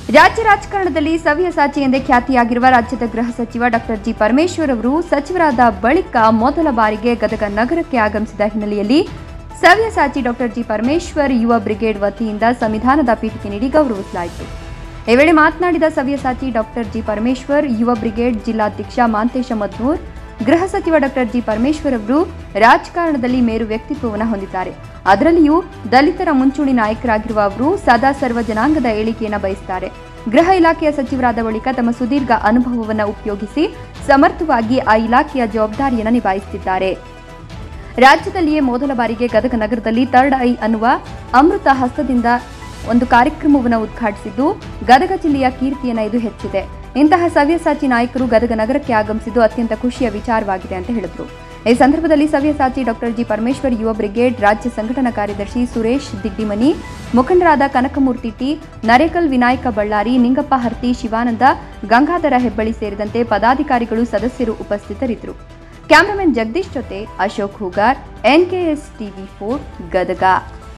ರಾಜ್ಯ ರಾಜಕಾರಣದಲ್ಲಿ ಸವ್ಯಸಾಚಿ ಎಂದೇ ಖ್ಯಾತಿಯಾಗಿರುವ ರಾಜ್ಯದ ಗೃಹ ಸಚಿವ ಡಾಕ್ಟರ್ ಜಿ ಪರಮೇಶ್ವರ್ ಅವರು ಸಚಿವರಾದ ಬಳಿಕ ಮೊದಲ ಬಾರಿಗೆ ಗದಗ ನಗರಕ್ಕೆ ಆಗಮಿಸಿದ ಹಿನ್ನೆಲೆಯಲ್ಲಿ ಸವ್ಯಸಾಚಿ ಡಾಕ್ಟರ್ ಜಿ ಪರಮೇಶ್ವರ್ ಯುವ ಬ್ರಿಗೇಡ್ ವತಿಯಿಂದ ಸಂವಿಧಾನದ ಪೀಠಿಕೆ ನೀಡಿ ಗೌರವಿಸಲಾಯಿತು ಈ ವೇಳೆ ಮಾತನಾಡಿದ ಸವ್ಯಸಾಚಿ ಡಾಕ್ಟರ್ ಜಿ ಪರಮೇಶ್ವರ್ ಯುವ ಬ್ರಿಗೇಡ್ ಜಿಲ್ಲಾಧ್ಯಕ್ಷ ಮಾಂತೇಶ ಮದ್ನೂರ್ ಗೃಹ ಸಚಿವ ಡಾಕ್ಟರ್ ಜಿ ಪರಮೇಶ್ವರ್ ಅವರು ರಾಜಕಾರಣದಲ್ಲಿ ಮೇರು ವ್ಯಕ್ತಿತ್ವವನ್ನು ಹೊಂದಿದ್ದಾರೆ ಅದರಲ್ಲಿಯೂ ದಲಿತರ ಮುಂಚೂಣಿ ನಾಯಕರಾಗಿರುವ ಅವರು ಸದಾ ಸರ್ವ ಜನಾಂಗದ ಏಳಿಗೆಯನ್ನು ಬಯಸುತ್ತಾರೆ ಗೃಹ ಇಲಾಖೆಯ ಸಚಿವರಾದ ಬಳಿಕ ತಮ್ಮ ಸುದೀರ್ಘ ಅನುಭವವನ್ನು ಉಪಯೋಗಿಸಿ ಸಮರ್ಥವಾಗಿ ಆ ಇಲಾಖೆಯ ಜವಾಬ್ದಾರಿಯನ್ನು ನಿಭಾಯಿಸುತ್ತಿದ್ದಾರೆ ರಾಜ್ಯದಲ್ಲಿಯೇ ಮೊದಲ ಬಾರಿಗೆ ಗದಗ ನಗರದಲ್ಲಿ ಥರ್ಡ್ ಐ ಅನ್ನುವ ಅಮೃತ ಹಸ್ತದಿಂದ ಒಂದು ಕಾರ್ಯಕ್ರಮವನ್ನು ಉದ್ಘಾಟಿಸಿದ್ದು ಗದಗ ಜಿಲ್ಲೆಯ ಕೀರ್ತಿಯನ್ನು ಇದು ಹೆಚ್ಚಿದೆ ಇಂತಹ ಸವ್ಯಸಾಚಿ ನಾಯಕರು ಗದಗ ನಗರಕ್ಕೆ ಆಗಮಿಸಿದ್ದು ಅತ್ಯಂತ ಖುಷಿಯ ವಿಚಾರವಾಗಿದೆ ಅಂತ ಹೇಳಿದರು ಈ ಸಂದರ್ಭದಲ್ಲಿ ಸವ್ಯಸಾಚಿ ಡಾಕ್ಟರ್ ಜಿ ಪರಮೇಶ್ವರ್ ಯುವ ಬ್ರಿಗೇಡ್ ರಾಜ್ಯ ಸಂಘಟನಾ ಕಾರ್ಯದರ್ಶಿ ಸುರೇಶ್ ದಿಡ್ಡಿಮನಿ ಮುಖಂಡರಾದ ಕನಕಮೂರ್ತಿ ಟಿ ನರೇಕಲ್ ವಿನಾಯಕ ಬಳ್ಳಾರಿ ನಿಂಗಪ್ಪ ಹರ್ತಿ ಶಿವಾನಂದ ಗಂಗಾಧರ ಹೆಬ್ಬಳ್ಳಿ ಸೇರಿದಂತೆ ಪದಾಧಿಕಾರಿಗಳು ಸದಸ್ಯರು ಉಪಸ್ಥಿತರಿದ್ದರು ಕ್ಯಾಮರಾಮನ್ ಜಗದೀಶ್ ಜೊತೆ Ashok Hugar NKS TV four Gadag